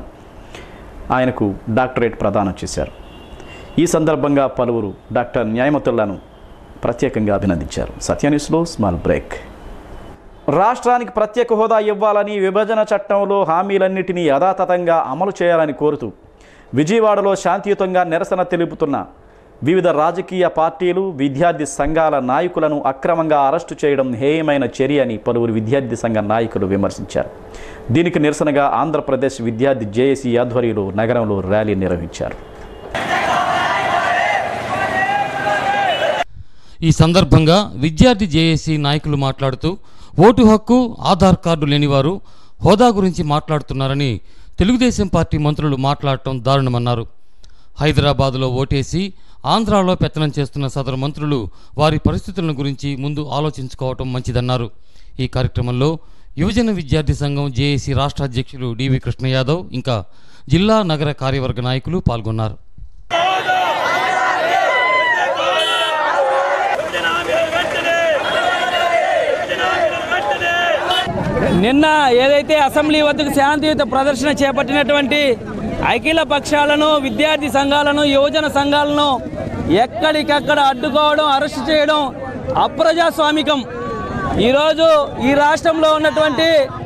ఆయనకు డాక్టరేట్ ప్రదానం చేశారు ఈ సందర్భంగా పలువురు డాక్టర్ న్యాయమతుల్లాను ప్రత్యేకంగా అభినందించారు సత్యన్యూస్లో స్మాల్ బ్రేక్ రాష్ట్రానికి ప్రత్యేక హోదా ఇవ్వాలని విభజన చట్టంలో హామీలన్నిటినీ యథాతథంగా అమలు చేయాలని కోరుతూ విజయవాడలో శాంతియుతంగా నిరసన తెలుపుతున్న వివిధ రాజకీయ పార్టీలు విద్యార్థి సంఘాల నాయకులను అక్రమంగా అరెస్టు చేయడం హేయమైన చర్య అని పలువురు విద్యార్థి సంఘ నాయకులు విమర్శించారు దీనికి నిరసనగా ఆంధ్రప్రదేశ్ విద్యార్థి జేఏసీ ఆధ్వర్యంలో నగరంలో ర్యాలీ నిర్వహించారు ఈ సందర్భంగా విద్యార్థి జేఏసీ నాయకులు మాట్లాడుతూ ఓటు హక్కు ఆధార్ కార్డు లేనివారు హోదా గురించి మాట్లాడుతున్నారని తెలుగుదేశం పార్టీ మంత్రులు మాట్లాడటం దారుణమన్నారు హైదరాబాదులో ఓటేసి ఆంధ్రాలో పెత్తనం చేస్తున్న సదరు మంత్రులు వారి పరిస్థితులను గురించి ముందు ఆలోచించుకోవటం మంచిదన్నారు ఈ కార్యక్రమంలో యువజన విద్యార్థి సంఘం జేఏసీ రాష్ట్ర అధ్యక్షులు డివి కృష్ణ యాదవ్ ఇంకా జిల్లా నగర కార్యవర్గ నాయకులు పాల్గొన్నారు నిన్న ఏదైతే అసెంబ్లీ వద్దకు శాంతియుత ప్రదర్శన చేపట్టినటువంటి అఖిల పక్షాలను విద్యార్థి సంఘాలను యువజన సంఘాలను ఎక్కడికక్కడ అడ్డుకోవడం అరెస్ట్ చేయడం అప్రజాస్వామికం ఈరోజు ఈ రాష్ట్రంలో ఉన్నటువంటి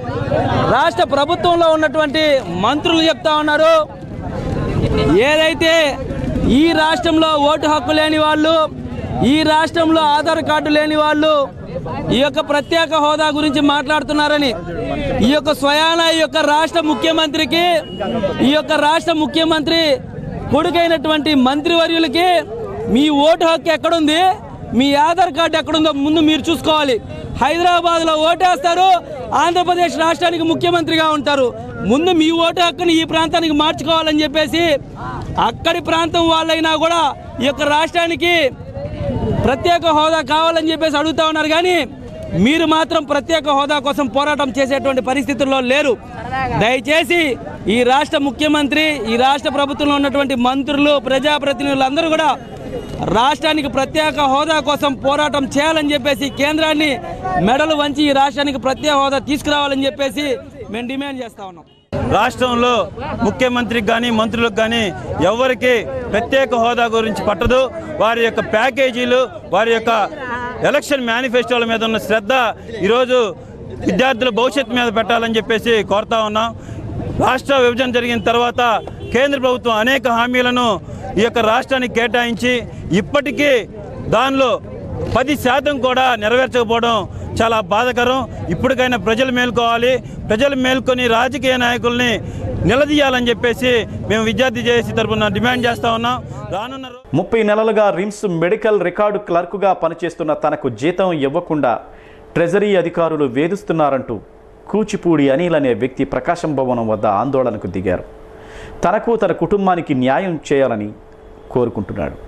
రాష్ట్ర ప్రభుత్వంలో ఉన్నటువంటి మంత్రులు చెప్తా ఉన్నారు ఏదైతే ఈ రాష్ట్రంలో ఓటు హక్కు లేని వాళ్ళు ఈ రాష్ట్రంలో ఆధార్ కార్డు లేని వాళ్ళు ఈ యొక్క ప్రత్యేక హోదా గురించి మాట్లాడుతున్నారని ఈ యొక్క స్వయాన ఈ యొక్క రాష్ట్ర ముఖ్యమంత్రికి ఈ యొక్క రాష్ట్ర ముఖ్యమంత్రి కొడుకైనటువంటి మంత్రివర్యులకి మీ ఓటు హక్కు ఎక్కడుంది మీ ఆధార్ కార్డు ఎక్కడుందో ముందు మీరు చూసుకోవాలి హైదరాబాద్లో ఓటేస్తారు ఆంధ్రప్రదేశ్ రాష్ట్రానికి ముఖ్యమంత్రిగా ఉంటారు ముందు మీ ఓటు హక్కుని ఈ ప్రాంతానికి మార్చుకోవాలని చెప్పేసి అక్కడి ప్రాంతం వాళ్ళైనా కూడా ఈ యొక్క రాష్ట్రానికి ప్రత్యేక హోదా కావాలని చెప్పేసి అడుగుతా ఉన్నారు కానీ మీరు మాత్రం ప్రత్యేక హోదా కోసం పోరాటం చేసేటువంటి పరిస్థితుల్లో లేరు దయచేసి ఈ రాష్ట్ర ముఖ్యమంత్రి ఈ రాష్ట్ర ప్రభుత్వంలో ఉన్నటువంటి మంత్రులు ప్రజాప్రతినిధులు అందరూ కూడా రాష్ట్రానికి ప్రత్యేక హోదా కోసం పోరాటం చేయాలని చెప్పేసి కేంద్రాన్ని మెడలు వంచి ఈ రాష్ట్రానికి ప్రత్యేక హోదా తీసుకురావాలని చెప్పేసి మేము డిమాండ్ చేస్తా ఉన్నాం రాష్ట్రంలో ముఖ్యమంత్రికి కానీ మంత్రులకు కానీ ఎవరికి ప్రత్యేక హోదా గురించి పట్టదు వారి యొక్క ప్యాకేజీలు వారి యొక్క ఎలక్షన్ మేనిఫెస్టోల మీద ఉన్న శ్రద్ధ ఈరోజు విద్యార్థుల భవిష్యత్తు మీద పెట్టాలని చెప్పేసి కోరుతా ఉన్నాం రాష్ట్ర విభజన జరిగిన తర్వాత కేంద్ర ప్రభుత్వం అనేక హామీలను ఈ యొక్క రాష్ట్రానికి కేటాయించి ఇప్పటికీ దానిలో పది శాతం కూడా నెరవేర్చకపోవడం చాలా బాధాకరం ఇప్పటికైనా ప్రజలు మేల్కోవాలి ప్రజలు మేల్కొని రాజకీయ నాయకుల్ని నిలదీయాలని చెప్పేసి మేము విద్యార్థి చేసి తరఫున డిమాండ్ చేస్తా ఉన్నాం రానున్న రో- ముప్పై నెలలుగా రిమ్స్ మెడికల్ రికార్డు క్లర్కుగా పనిచేస్తున్న తనకు జీతం ఇవ్వకుండా ట్రెజరీ అధికారులు వేధిస్తున్నారంటూ కూచిపూడి అనిల్ అనే వ్యక్తి ప్రకాశం భవనం వద్ద ఆందోళనకు దిగారు తనకు తన కుటుంబానికి న్యాయం చేయాలని కోరుకుంటున్నాడు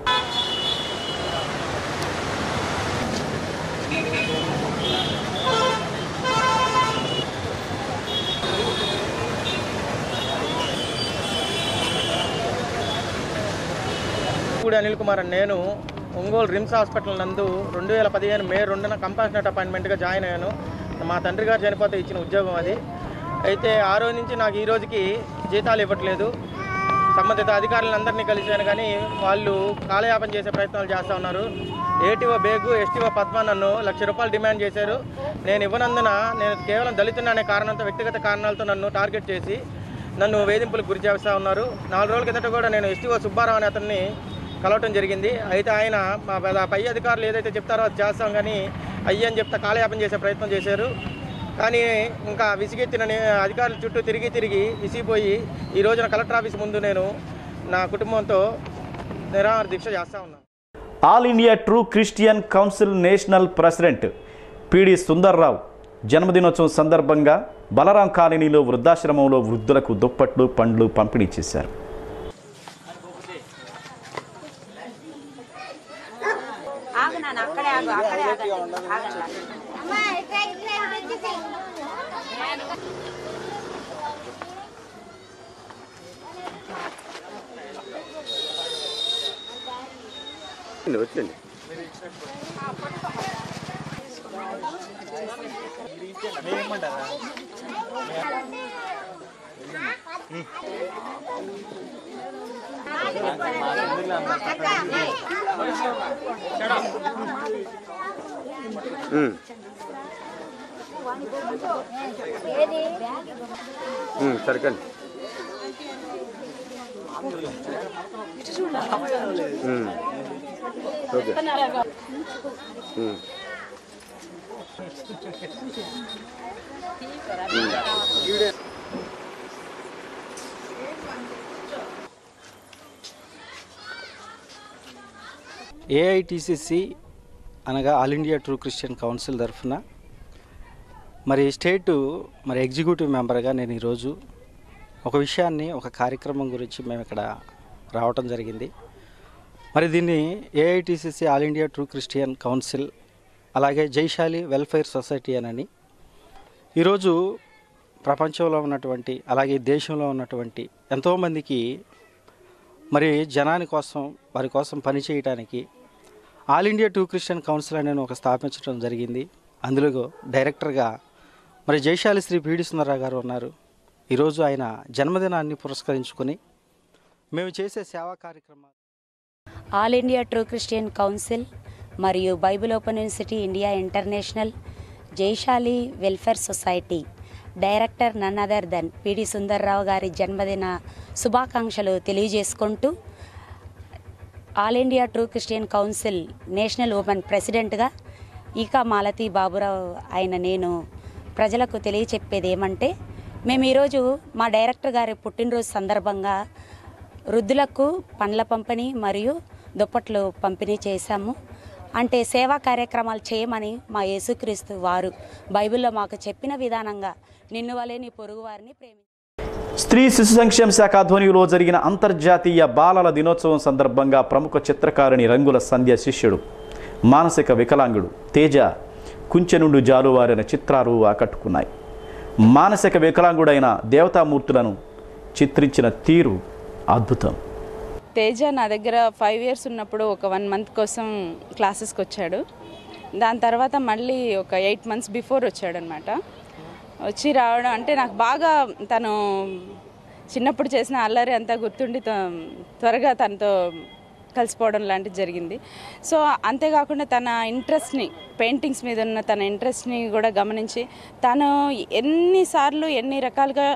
పూడి అనిల్ కుమార్ అని నేను ఒంగోలు రిమ్స్ హాస్పిటల్ నందు రెండు వేల పదిహేను మే రెండున కంపాషనెట్ అపాయింట్మెంట్గా జాయిన్ అయ్యాను మా తండ్రి గారు చనిపోతే ఇచ్చిన ఉద్యోగం అది అయితే ఆ రోజు నుంచి నాకు ఈ రోజుకి జీతాలు ఇవ్వట్లేదు సంబంధిత అధికారులందరినీ కలిశాను కానీ వాళ్ళు కాలయాపన చేసే ప్రయత్నాలు చేస్తూ ఉన్నారు ఏటీఓ బేగు ఎస్టీఓ పద్మ నన్ను లక్ష రూపాయలు డిమాండ్ చేశారు నేను ఇవ్వనందున నేను కేవలం దళితున్నా అనే కారణంతో వ్యక్తిగత కారణాలతో నన్ను టార్గెట్ చేసి నన్ను వేధింపులకు గురి చేస్తూ ఉన్నారు నాలుగు రోజుల కిందట కూడా నేను ఎస్టీఓ సుబ్బారావు అనే అతన్ని కలవటం జరిగింది అయితే ఆయన మా పెద్ద- పై అధికారులు ఏదైతే చెప్తారో అది చేస్తాం కానీ అయ్యి అని చెప్తా కాలయాపన చేసే ప్రయత్నం చేశారు కానీ ఇంకా విసిగెత్తిన నే- అధికారుల చుట్టూ తిరిగి తిరిగి విసిగిపోయి ఈ రోజున కలెక్టర్ ఆఫీస్ ముందు నేను నా కుటుంబంతో నిరాహార దీక్ష చేస్తా ఉన్నాను All India True Christian Council national president PD Sundar Rao జన్మదినోత్సవం సందర్భంగా బలరాం కాలనీలో వృద్ధాశ్రమంలో వృద్ధులకు దుప్పట్లు పండ్లు పంపిణీ చేశారు ఆగు నాన్న అక్కడే ఆగు అక్కడే ఆగండి ఆగండి వచ్చండి సరికండి ఓకే ఏఐటిసిసి అనగా All India True Christian Council తరఫున మరి స్టేటు మరి ఎగ్జిక్యూటివ్ మెంబర్గా నేను ఈరోజు ఒక విషయాన్ని ఒక కార్యక్రమం గురించి మేము ఇక్కడ రావటం జరిగింది మరి దీన్ని AITCC All India True Christian Council అలాగే జైశాలి వెల్ఫేర్ సొసైటీ అని ఈరోజు ప్రపంచంలో ఉన్నటువంటి అలాగే దేశంలో ఉన్నటువంటి ఎంతోమందికి మరి జనాని కోసం వారి కోసం పనిచేయటానికి All India True Christian Council అనేది ఒక స్థాపించడం జరిగింది అందులో డైరెక్టర్గా మరి జైశాలి శ్రీ పీడి సుందరరావు గారు ఉన్నారు ఈరోజు ఆయన జన్మదినాన్ని పురస్కరించుకొని మేము చేసే సేవా కార్యక్రమాలు All India True Christian Council మరియు Bible Open University India International Jaishali Welfare Society director none other than PD Sundar Rao గారి జన్మదిన శుభాకాంక్షలు తెలియజేసుకుంటూ All India True Christian Council national women ప్రెసిడెంట్గా ఈకా మాలతి బాబురావు ఆయన నేను ప్రజలకు తెలియచెప్పేది ఏమంటే మేము ఈరోజు మా డైరెక్టర్ గారి పుట్టినరోజు సందర్భంగా వృద్ధులకు పండ్ల పంపిణీ మరియు దుప్పట్లు పంపిణీ చేశాము అంటే సేవా కార్యక్రమాలు చేయమని మా యేసుక్రీస్తు వారు బైబిల్లో మాకు చెప్పిన విధానంగా నిన్ను వలే నీ పొరుగు వారిని ప్రేమి స్త్రీ శిశు సంక్షేమ శాఖ ఆధ్వర్యంలో జరిగిన అంతర్జాతీయ బాలల దినోత్సవం సందర్భంగా ప్రముఖ చిత్రకారుని రంగుల సంధ్య శిష్యుడు మానసిక వికలాంగుడు తేజ కుంచెనుండు జాలువారిన చిత్రాలు ఆకట్టుకున్నాయి మానసిక వికలాంగుడైన దేవతామూర్తులను చిత్రించిన తీరు అద్భుతం తేజ నా దగ్గర ఫైవ్ ఇయర్స్ ఉన్నప్పుడు ఒక వన్ మంత్ కోసం క్లాసెస్కి వచ్చాడు దాని తర్వాత మళ్ళీ ఒక ఎయిట్ మంత్స్ బిఫోర్ వచ్చాడనమాట వచ్చి రావడం అంటే నాకు బాగా తను చిన్నప్పుడు చేసిన అల్లరి అంతా గుర్తుండి త- త్వరగా తనతో కలిసిపోవడం లాంటిది జరిగింది సో అంతేకాకుండా తన ఇంట్రెస్ట్ని పెయింటింగ్స్ మీద ఉన్న తన ఇంట్రెస్ట్ని కూడా గమనించి తను ఎన్నిసార్లు ఎన్ని రకాలుగా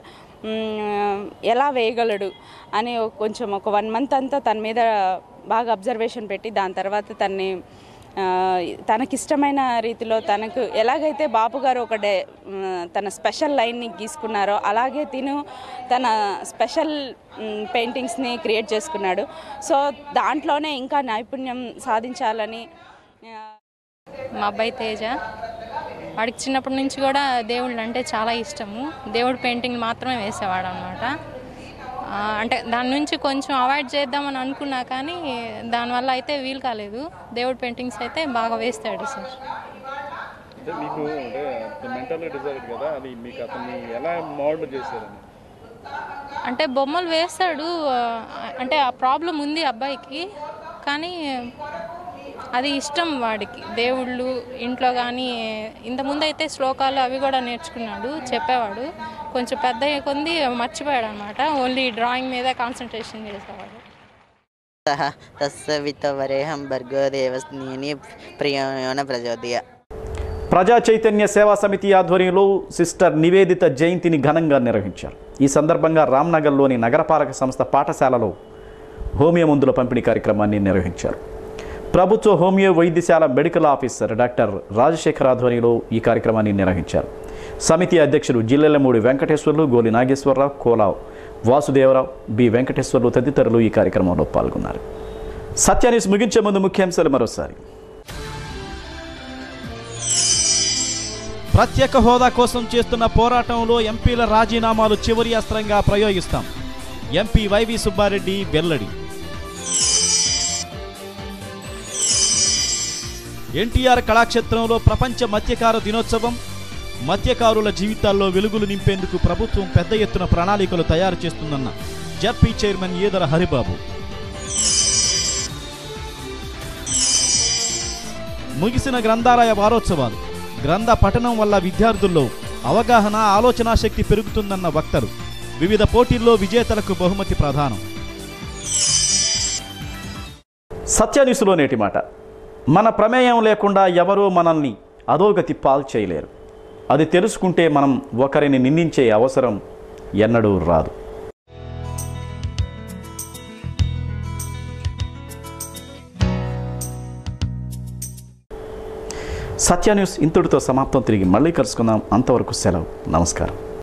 మ్, ఎలా వేయగలడు అని ఒక- కొంచెం ఒక వన్ మంత్ అంతా తన మీద బాగా అబ్జర్వేషన్ పెట్టి దాని తర్వాత తన్ని ఆ, తనకిష్టమైన రీతిలో తనకు ఎలాగైతే బాపు గారు ఒక డే మ్, తన స్పెషల్ లైన్ని గీసుకున్నారో అలాగే తిను తన స్పెషల్ మ్, పెయింటింగ్స్ని క్రియేట్ చేసుకున్నాడు సో దాంట్లోనే ఇంకా నైపుణ్యం సాధించాలని ఆ, మా అబ్బాయి తేజ వాడికి చిన్నప్పటి నుంచి కూడా దేవుళ్ళు అంటే చాలా ఇష్టము దేవుడి పెయింటింగ్ మాత్రమే వేసేవాడు అనమాట అంటే దాని నుంచి కొంచెం అవాయిడ్ చేద్దామని అనుకున్నా కానీ దానివల్ల అయితే వీలు కాలేదు దేవుడి పెయింటింగ్స్ అయితే బాగా వేస్తాడు సార్ అంటే మీకు అంటే మెంటల్ డిజైర్ కదా అది మీకు అతన్ని ఎలా మోడల్ చేశారని అంటే బొమ్మలు వేస్తాడు ఆ, అంటే ఆ ప్రాబ్లం ఉంది అబ్బాయికి కానీ అది ఇష్టం వాడికి దేవుళ్ళు ఇంట్లో కానీ ఇంతకుముందు అయితే శ్లోకాలు అవి కూడా నేర్చుకున్నాడు చెప్పేవాడు కొంచెం పెద్ద అయ్యే కొంది మర్చిపోయాడు అనమాట ఓన్లీ డ్రాయింగ్ మీద కాన్సన్ట్రేషన్ చేసేవాడు సహ తస్య విత్తవరేహం భర్గో దేవస్నీని ప్రియోన ప్రచోదయ ప్రజా చైతన్య సేవా సమితి ఆధ్వర్యంలో సిస్టర్ నివేదిత జయంతిని ఘనంగా నిర్వహించారు ఈ సందర్భంగా రామ్నగర్లోని నగరపాలక సంస్థ పాఠశాలలో హోమియో మందుల పంపిణీ కార్యక్రమాన్ని నిర్వహించారు ప్రభుత్వ హోమియో వైద్యశాల మెడికల్ ఆఫీసర్ డాక్టర్ రాజశేఖర్ ఆధ్వర్యంలో ఈ కార్యక్రమాన్ని నిర్వహించారు సమితి అధ్యక్షులు జిల్లెలమూడి వెంకటేశ్వర్లు గోలి నాగేశ్వరరావు కోలావ్ వాసుదేవరావు బి వెంకటేశ్వర్లు తదితరులు ఈ కార్యక్రమంలో పాల్గొన్నారు సత్యాన్యూస్ ముగించే ముందు ముఖ్యాంశాలు మరోసారి ప్రత్యేక హోదా కోసం చేస్తున్న పోరాటంలో ఎంపీల రాజీనామాలు చివరి అస్త్రంగా ప్రయోగిస్తాం ఎంపీ వైవి సుబ్బారెడ్డి వెల్లడి ఎన్టీఆర్ కళాక్షేత్రంలో ప్రపంచ మత్స్యకార దినోత్సవం మత్స్యకారుల జీవితాల్లో వెలుగులు నింపేందుకు ప్రభుత్వం పెద్ద ఎత్తున ప్రణాళికలు తయారు చేస్తుందన్న జడ్పీ చైర్మన్ ఈదర హరిబాబు ముగిసిన గ్రంథాలయ వారోత్సవాలు గ్రంథ పఠనం వల్ల విద్యార్థుల్లో అవగాహన ఆలోచనా శక్తి పెరుగుతుందన్న వక్తలు వివిధ పోటీల్లో విజేతలకు బహుమతి ప్రధానం సత్యనిసులో నేటి మాట మన ప్రమేయం లేకుండా ఎవరూ మనల్ని అధోగతి పాల్ చేయలేరు అది తెలుసుకుంటే మనం ఒకరిని నిందించే అవసరం ఎన్నడూ రాదు సత్య న్యూస్ ఇంతటితో సమాప్తం తిరిగి మళ్ళీ కలుసుకుందాం అంతవరకు సెలవు నమస్కారం